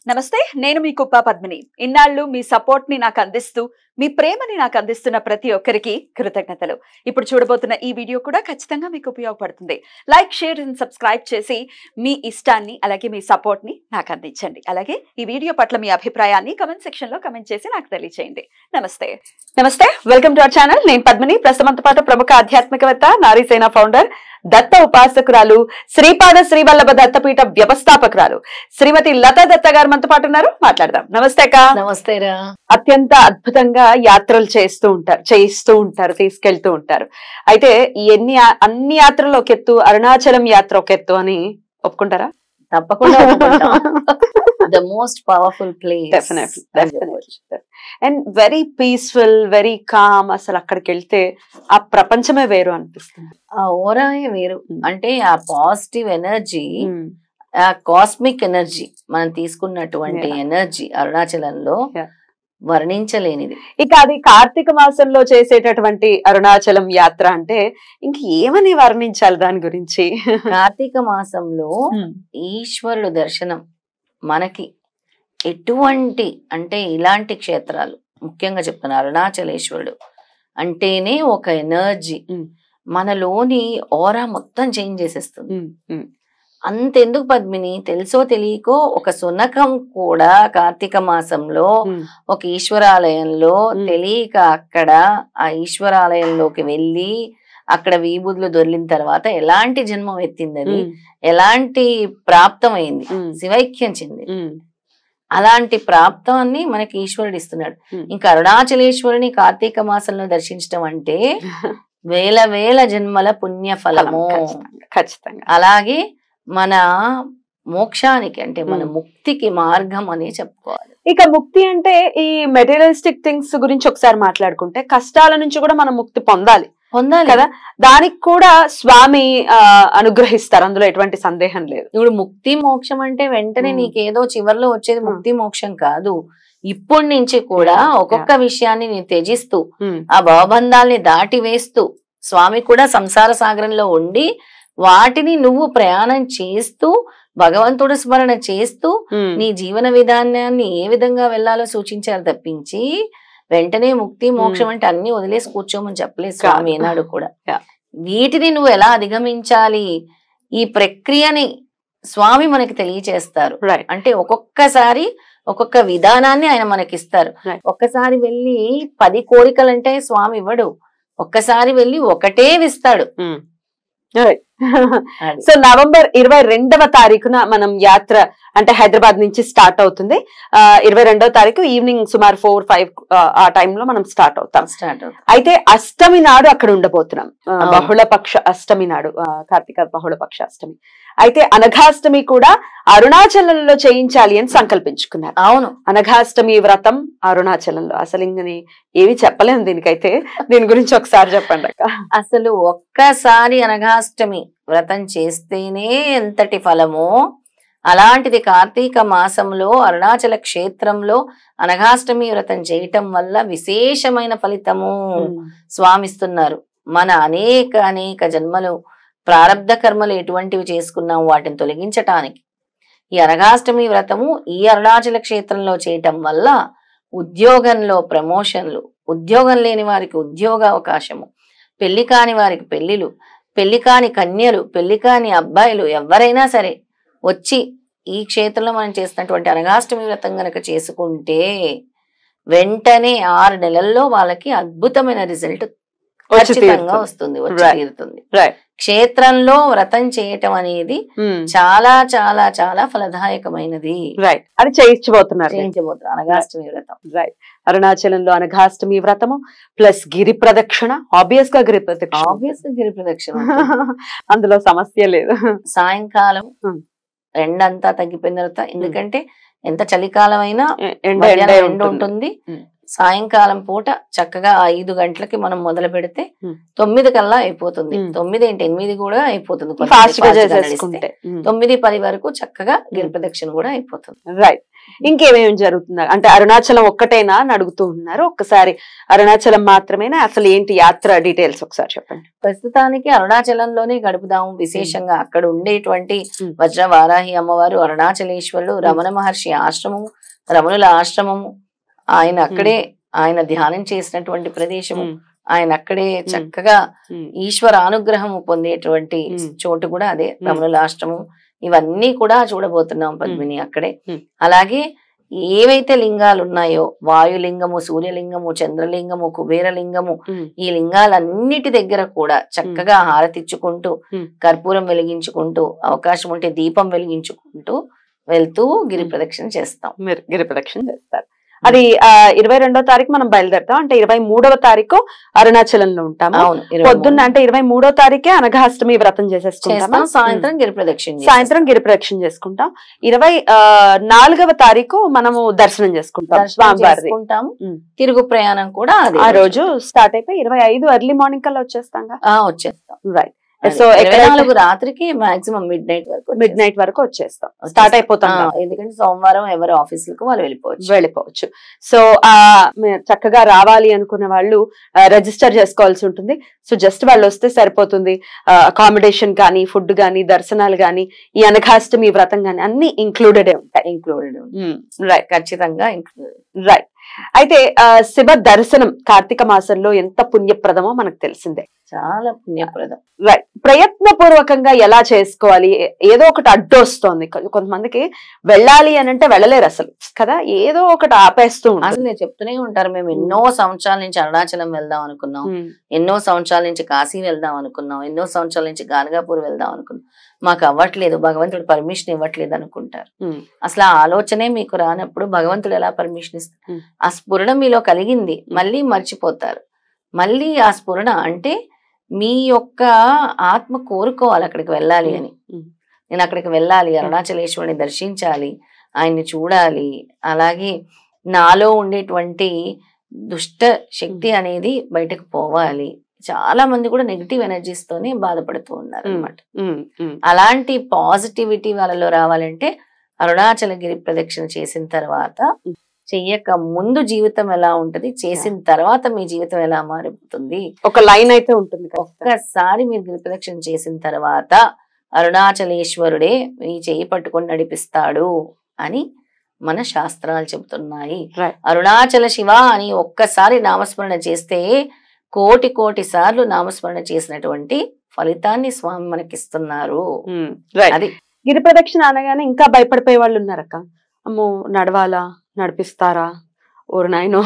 నమస్తే నేను మీ కుప్ప పద్మిని ఇన్నాళ్ళు మీ సపోర్ట్ ని నాకు అందిస్తూ మీ ప్రేమని నాకు అందిస్తున్న ప్రతి ఒక్కరికి కృతజ్ఞతలు ఇప్పుడు చూడబోతున్న ఈ వీడియో కూడా ఖచ్చితంగా మీకు ఉపయోగపడుతుంది లైక్ షేర్ అండ్ సబ్స్క్రైబ్ చేసి మీ ఇష్టాన్ని అలాగే మీ సపోర్ట్ ని నాకు అందించండి అలాగే ఈ వీడియో పట్ల మీ అభిప్రాయాన్ని కమెంట్ సెక్షన్ లో కమెంట్ చేసి నాకు తెలియజేయండి నమస్తే నమస్తే వెల్కమ్ టు అవర్ ఛానల్ నేను పద్మిని ప్రస్తుతంతో పాటు ప్రముఖ ఆధ్యాత్మికవేత్త నారీసేన ఫౌండర్ దత్త ఉపాసకురాలు శ్రీపాద శ్రీవల్లభ దత్తపీఠ వ్యవస్థాపకురాలు శ్రీమతి లతా దత్త గారు మనతో పాటు ఉన్నారు మాట్లాడదాం నమస్తే అక్క నమస్తే రా అత్యంత అద్భుతంగా యాత్రలు చేస్తూ ఉంటారు చేయిస్తూ ఉంటారు తీసుకెళ్తూ ఉంటారు అయితే ఈ ఎన్ని యా- అన్ని యాత్రలు ఒక ఎత్తు అరుణాచలం యాత్ర ఒక ఎత్తు అని ఒప్పుకుంటారా తప్పకుండా the most powerful place definitely definitely and very peaceful very calm అసలు అక్కడికి వెళ్తే ఆ ప్రపంచమే వేరు అనిపిస్తుంది ఆ ఓరాయే వేరు Mm. అంటే ఆ పాజిటివ్ ఎనర్జీ ఆ కాస్మిక్ ఎనర్జీ మనం తీసుకున్నటువంటి Yeah. ఎనర్జీ అరుణాచలంలో Yeah. వర్ణించలేనిది ఇక అది కార్తీక మాసంలో చేసేటటువంటి అరుణాచలం యాత్ర అంటే ఇంక ఏమని వర్ణించాలి దాని గురించి కార్తీక మాసంలో ఈశ్వరుడు దర్శనం మనకి ఎటువంటి అంటే ఇలాంటి క్షేత్రాలు ముఖ్యంగా చెప్తాను అరుణాచలేశ్వరుడు అంటేనే ఒక ఎనర్జీ Mm. మనలోని ఓరా మొత్తం చేంజ్ చేసేస్తుంది ఉమ్, ఉమ్, అంతెందుకు పద్మిని తెలుసో తెలియకో ఒక సునకం కూడా కార్తీక మాసంలో ఉమ్, ఒక ఈశ్వరాలయంలో మ్. తెలియక అక్కడ ఆ ఈశ్వరాలయంలోకి వెళ్ళి అక్కడ వీబుద్లు దొరికిన తర్వాత ఎలాంటి జన్మం ఎత్తింది అది ఉమ్, ఎలాంటి ప్రాప్తమైంది ఉమ్, శివైక్యం చెంది ఉమ్, అలాంటి ప్రాప్తాన్ని మనకి ఈశ్వరుడు ఇస్తున్నాడు ఉమ్. ఇంకా అరుణాచలేశ్వరుని కార్తీక మాసంలో దర్శించడం అంటే వేల వేల జన్మల పుణ్య ఫలము ఖచ్చితంగా, ఖచ్చితంగా అలాగే మన మోక్షానికి అంటే మన మ్. ముక్తికి మార్గం అని చెప్పుకోవాలి ఇక ముక్తి అంటే ఈ మెటీరియలిస్టిక్ థింగ్స్ గురించి ఒకసారి మాట్లాడుకుంటే కష్టాల నుంచి కూడా మనం ముక్తి పొందాలి పొందాలి కదా దానికి కూడా స్వామి ఆ, అనుగ్రహిస్తారు అందులో ఎటువంటి సందేహం లేదు ఇప్పుడు ముక్తి మోక్షం అంటే వెంటనే మ్. నీకేదో చివర్లో వచ్చేది మ్. ముక్తి మోక్షం కాదు ఇప్పటి నుంచి కూడా Yeah, ఒక్కొక్క విషయాన్ని నేను త్యజిస్తూ ఉమ్, ఆ భవబంధాల్ని దాటి వేస్తూ స్వామి కూడా సంసార సాగరంలో ఉండి వాటిని నువ్వు ప్రయాణం చేస్తూ భగవంతుడు స్మరణ చేస్తూ ఉమ్, నీ జీవన విధానాన్ని ఏ విధంగా వెళ్ళాలో సూచించారు తప్పించి వెంటనే ముక్తి మోక్షం అంటే అన్ని వదిలేసి కూర్చోమని చెప్పలేదు స్వామి కాదు. ఏనాడు కూడా Yeah. వీటిని నువ్వు ఎలా అధిగమించాలి ఈ ప్రక్రియని స్వామి మనకి తెలియచేస్తారు రైట్ అంటే ఒక్కొక్కసారి ఒక్కొక్క విధానాన్ని ఆయన మనకిస్తారు Right. ఒక్కసారి వెళ్ళి పది కోరికలంటే స్వామి ఇవ్వడు ఒక్కసారి వెళ్ళి ఒకటే ఇస్తాడు ఉమ్. Right. అది. సో నవంబర్ ఇరవై రెండవ తారీఖున మనం యాత్ర అంటే హైదరాబాద్ నుంచి స్టార్ట్ అవుతుంది ఆ, ఇరవై రెండవ తారీఖు ఈవినింగ్ సుమారు ఫోర్ ఫైవ్ ఆ టైంలో మనం స్టార్ట్ అవుతాం స్టార్ట్ అవుతుంది అయితే అష్టమి నాడు అక్కడ ఉండబోతున్నాం ఆ, అవును. బహుళపక్ష అష్టమి నాడు ఆ, కార్తీక బహుళపక్ష అష్టమి అయితే అనఘాష్టమి కూడా అరుణాచలంలో చేయించాలి అని సంకల్పించుకున్నారు అవును అనఘాష్టమి వ్రతం అరుణాచలంలో అసలు ఇంకని ఏమి చెప్పలేము దీనికైతే దీని గురించి ఒకసారి చెప్పండి అక్క అసలు ఒక్కసారి అనఘాష్టమి వ్రతం చేస్తేనే ఎంతటి ఫలమో అలాంటిది కార్తీక మాసంలో అరుణాచల క్షేత్రంలో అనఘాష్టమి వ్రతం చేయటం వల్ల విశేషమైన ఫలితము స్వామిస్తున్నారు మన అనేక అనేక జన్మలు ప్రారంధ కర్మలు ఎటువంటివి చేసుకున్నాం వాటిని తొలగించటానికి ఈ అనఘాష్టమి వ్రతము ఈ అరుణాచల క్షేత్రంలో చేయటం వల్ల ఉద్యోగంలో ప్రమోషన్లు ఉద్యోగం లేని వారికి ఉద్యోగ అవకాశము పెళ్లి కాని వారికి పెళ్లిలు పెళ్లి కాని కన్యలు పెళ్లి కాని అబ్బాయిలు ఎవరైనా సరే వచ్చి ఈ క్షేత్రంలో మనం చేసినటువంటి అనగాష్టమి వ్రతం గనక చేసుకుంటే వెంటనే ఆరు నెలల్లో వాళ్ళకి అద్భుతమైన రిజల్ట్ వచ్చి ఖచ్చితంగా తీరుతుంది. వస్తుంది వచ్చి Right. తీరుతుంది Right. క్షేత్రంలో వ్రతం చేయటం అనేది ఉమ్. చాలా చాలా చాలా ఫలదాయకమైనది రైట్ అది చేయించబోతున్నారు చేయించబోతున్నారు అనగాష్టమి వ్రతం రైట్ అరుణాచలంలో అనఘాష్టమి వ్రతము ప్లస్ గిరి ప్రదక్షిణ ఆబ్వియస్ గా గిరి ప్రదక్షిణ ఆబ్వియస్ గిరి ప్రదక్షిణ ఉంటుంది. అందులో సమస్య లేదు సాయంకాలం Hmm. ఎండంతా తగ్గిపోయిన తర్వాత ఎందుకంటే ఎంత చలికాలం అయినా ఎ- ఎండ మధ్యాహ్నం ఎండే ఎండ ఉంటుంది ఉంటుంది Hmm. సాయంకాలం పూట చక్కగా ఐదు గంటలకి మనం మొదలు పెడితే Hmm. తొమ్మిది కల్లా అయిపోతుంది Hmm. తొమ్మిది ఏంటి ఎనిమిది కూడా అయిపోతుంది కొంతమంది ఫాస్ట్ గా fast గా నడిస్తే. చేసేసుకుంటే తొమ్మిది పది వరకు చక్కగా గిరి ప్రదక్షిణ కూడా అయిపోతుంది రైట్ ఇంకేమేమి జరుగుతుంది అంటే అరుణాచలం ఒక్కటేనా అని అడుగుతూ ఉన్నారు ఒక్కసారి అరుణాచలం మాత్రమేనా అసలు ఏంటి యాత్ర డీటెయిల్స్ ఒకసారి చెప్పండి ప్రస్తుతానికి అరుణాచలంలోనే గడుపుదాము విశేషంగా అక్కడ ఉండేటువంటి Hmm. వజ్ర వారాహి అమ్మవారు అరుణాచలేశ్వరుడు రమణ మహర్షి ఆశ్రమము రమణుల ఆశ్రమము ఆయన అక్కడే ఆయన ధ్యానం చేసినటువంటి ప్రదేశము ఆయన అక్కడే చక్కగా ఈశ్వర అనుగ్రహము పొందేటువంటి Hmm. చోటు కూడా అదే Hmm. రమణుల ఆశ్రమం ఇవన్నీ కూడా చూడబోతున్నాం పద్మిని అక్కడే Hmm. అలాగే ఏవైతే లింగాలు ఉన్నాయో వాయులింగము సూర్యలింగము చంద్రలింగము కుబేరలింగము ఈ లింగాలన్నిటి దగ్గర కూడా చక్కగా హారతిచ్చుకుంటూ Hmm. కర్పూరం వెలిగించుకుంటూ అవకాశం ఉంటే దీపం వెలిగించుకుంటూ వెళ్తూ గిరి ప్రదక్షిణ చేస్తాం మీరు గిరి ప్రదక్షిణ చేస్తారు అది ఆ, ఇరవై రెండో తారీఖు మనం బయలుదేరుతాం అంటే ఇరవై మూడవ తారీఖు అరుణాచలంలో ఉంటాము అవును ఇరవై పొద్దున్న అంటే ఇరవై మూడో తారీఖే అనఘాష్టమి వ్రతం చేసేసుకుంటామా చేస్తాం సాయంత్రం గిరి ప్రదక్షిణ చేస్తాం. సాయంత్రం గిరి ప్రదక్షిణ చేసుకుంటాం ఇరవై ఆ, నాలుగవ తారీఖు మనము దర్శనం చేసుకుంటాం దర్శనం స్వామివారిది చేసుకుంటాము ఉమ్. తిరుగు ప్రయాణం కూడా అదే ఆ రోజు స్టార్ట్ అయిపోయి ఇరవై ఐదు ఎర్లీ మార్నింగ్ కల్లా వచ్చేస్తాం ఆ, వచ్చేస్తాం రైట్ అది సో ఇరవై ఎక్కడ నాలుగు రాత్రికి మాక్సిమం మిడ్ నైట్ వరకు మిడ్ వచ్చేస్తాం. నైట్ వరకు వచ్చేస్తాం వచ్చేస్తాం. స్టార్ట్ అయిపోతాం ఆ, కాబట్టి. ఎందుకంటే సోమవారం ఎవరి ఆఫీసులకు వాళ్ళు వెళ్ళిపోవచ్చు వెళ్ళిపోవచ్చు సో ఆ మే- చక్కగా రావాలి అనుకున్న వాళ్ళు రిజిస్టర్ చేసుకోవాల్సి ఉంటుంది సో జస్ట్ వాళ్ళు వస్తే సరిపోతుంది అకామిడేషన్ కానీ ఫుడ్ కానీ దర్శనాలు కానీ ఈ అనఘాష్టమి వ్రతం కానీ అన్ని ఇంక్లూడెడ్ ఉంటాయి ఇంక్లూడెడ్ రైట్ ఖచ్చితంగా included. రైట్ అయితే ఆ, శివ దర్శనం కార్తీక మాసంలో ఎంత పుణ్యప్రదమో మనకు తెలిసిందే చాలా పుణ్యప్రదం రైట్ ప్రయత్నపూర్వకంగా ఎలా చేసుకోవాలి ఏ- ఏదో ఒకటి అడ్డొస్తోంది కొ- కొంతమందికి వెళ్ళాలి అని అంటే వెళ్ళలేరు అసలు కదా ఏదో ఒకటి ఆపేస్తూ ఉంటుంది అసలు నేను చెప్తూనే ఉంటారు మేము ఎన్నో సంవత్సరాల నుంచి అరుణాచలం వెళ్దాం అనుకున్నాం ఉమ్, ఎన్నో సంవత్సరాల నుంచి కాశీ వెళ్దాం అనుకున్నాం ఎన్నో సంవత్సరాల నుంచి గానగాపూర్ వెళ్దాం అనుకున్నాం మాకు అవ్వట్లేదు భగవంతుడు పర్మిషన్ ఇవ్వట్లేదు అనుకుంటారు ఉమ్, అసలు ఆ ఆలోచనే మీకు రానప్పుడు భగవంతుడు ఎలా పర్మిషన్ ఇస్తారు Hmm. ఆ స్ఫురణ మీలో కలిగింది మళ్ళీ మర్చిపోతారు మళ్ళీ ఆ స్ఫురణ అంటే మీ యొక్క ఆత్మ కోరుకోవాలి అక్కడికి వెళ్ళాలి అని Hmm. నేను అక్కడికి వెళ్ళాలి అరుణాచలేశ్వరుని దర్శించాలి ఆయన్ని చూడాలి అలాగే నాలో ఉండేటువంటి దుష్ట శక్తి అనేది బయటకు పోవాలి చాలా మంది కూడా నెగిటివ్ ఎనర్జీస్ తోనే బాధపడుతూ ఉన్నారు Hmm. అనమాట ఉమ్, ఉమ్, అలాంటి పాజిటివిటీ వాళ్ళలో రావాలంటే అరుణాచలగిరి ప్రదక్షిణ చేసిన తర్వాత Mm. చెయ్యక ముందు జీవితం ఎలా ఉంటది చేసిన తర్వాత మీ జీవితం ఎలా మారిపోతుంది ఒక లైన్ అయితే ఉంటుంది కదా ఒక్కసారి మీరు గిరి ప్రదక్షిణ చేసిన తర్వాత అరుణాచలేశ్వరుడే మీ చెయ్యి పట్టుకొని నడిపిస్తాడు అని మన శాస్త్రాలు చెబుతున్నాయి Right. అరుణాచల శివ అని ఒక్కసారి నామస్మరణ చేస్తే కోటి కోటి సార్లు నామస్మరణ చేసినటువంటి ఫలితాన్ని స్వామి మనకిస్తున్నారు ఉమ్, right. అది గిరి ప్రదక్షిణ అనగానే ఇంకా భయపడిపోయే వాళ్ళు ఉన్నారక్క అమ్మో నడవాలా నడిపిస్తారా ఓరు నాయనో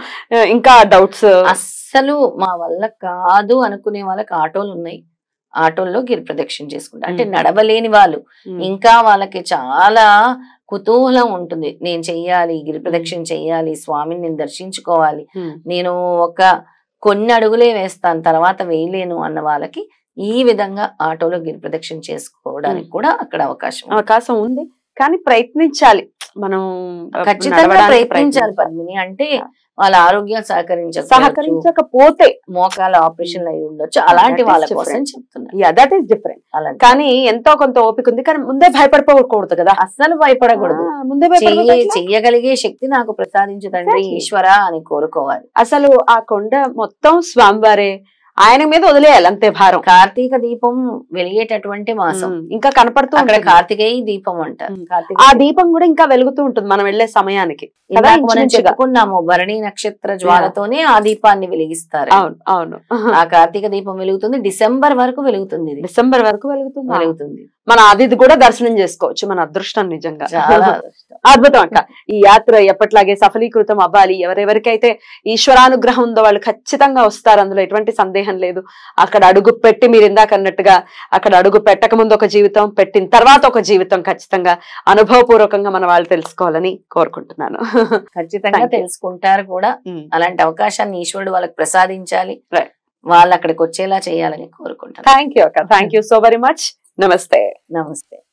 ఇంకా డౌట్స్ అస్సలు మా వల్ల కాదు అనుకునే వాళ్ళకి ఆటోలు ఉన్నాయి ఆటోల్లో గిరి ప్రదక్షిణ చేసుకుంటారు అంటే మ్మ్. నడవలేని వాళ్ళు ఇంకా వాళ్ళకి చాలా కుతూహలం ఉంటుంది నేను చెయ్యాలి గిరి ప్రదక్షిణ చెయ్యాలి స్వామిని నేను దర్శించుకోవాలి నేను ఒక కొన్ని అడుగులే వేస్తాను తర్వాత వేయలేను అన్న వాళ్ళకి ఈ విధంగా ఆటోలో గిరి ప్రదక్షిణ చేసుకోవడానికి కూడా అక్కడ అవకాశం ఉంది. అవకాశం ఉంది కానీ ప్రయత్నించాలి మనం ఖచ్చితంగా నడవడానికి ప్రయత్నించాలి పద్మిని అంటే వాళ్ళ ఆరోగ్యం సహకరించ సహకరించకపోతే మోకాల ఆపరేషన్ అయి ఉండొచ్చు అలాంటి That is వాళ్ళ కోసం different. చెప్తున్నా యా దట్ ఈస్ డిఫరెంట్ అలాంటి కానీ ఎంతో కొంత ఓపిక ఉంది కానీ ముందే భయపడిపోకూడదు కదా అస్సలు భయపడకూడదు ఆ, ముందే చెయ్యి భయపడకూడదు చెయ్యగలిగే శక్తి నాకు ప్రసాదించు తండ్రి Exactly. ఈశ్వర అని కోరుకోవాలి అసలు ఆ కొండ మొత్తం స్వామివారే ఆయన మీద వదిలేయాలి అంతే భారం కార్తీక దీపం వెలిగేటటువంటి మాసం ఉమ్, ఇంకా కనపడుతూ అక్కడ ఉంటుంది. కార్తికేయ దీపం అంటారు ఉమ్. కార్తీక ఆ దీపం కూడా ఇంకా వెలుగుతూ ఉంటుంది మనం వెళ్లే సమయానికి కదా ఇందాక మనం ఇంచుమించుగా. చెప్పుకున్నాము భరణి నక్షత్ర జ్వాలతోనే ఆ దీపాన్ని వెలిగిస్తారు అవును అవును ఆ కార్తీక దీపం వెలుగుతుంది డిసెంబర్ వరకు వెలుగుతుంది ఇది. డిసెంబర్ వరకు వెలుగుతుంది వెలుగుతుంది మన అది కూడా దర్శనం చేసుకోవచ్చు మన అదృష్టం నిజంగా చాలా అదృష్టం. అద్భుతం అక్క ఈ యాత్ర ఎప్పట్లాగే సఫలీకృతం అవ్వాలి ఎవరెవరికైతే ఈశ్వరానుగ్రహం ఉందో వాళ్ళు ఖచ్చితంగా వస్తారు అందులో ఎటువంటి సందేహం లేదు అక్కడ అడుగు పెట్టి మీరు ఇందాక అన్నట్టుగా అక్కడ అడుగు పెట్టక ముందు ఒక జీవితం పెట్టిన తర్వాత ఒక జీవితం ఖచ్చితంగా అనుభవపూర్వకంగా మన వాళ్ళు తెలుసుకోవాలని కోరుకుంటున్నాను ఖచ్చితంగా Thank you. తెలుసుకుంటారు కూడా అలాంటి అవకాశాన్ని ఈశ్వరుడు వాళ్ళకి ప్రసాదించాలి Right. వాళ్ళు అక్కడికి వచ్చేలా చేయాలని కోరుకుంటాను థ్యాంక్ యూ అక్క thank you so very much నమస్తే నమస్తే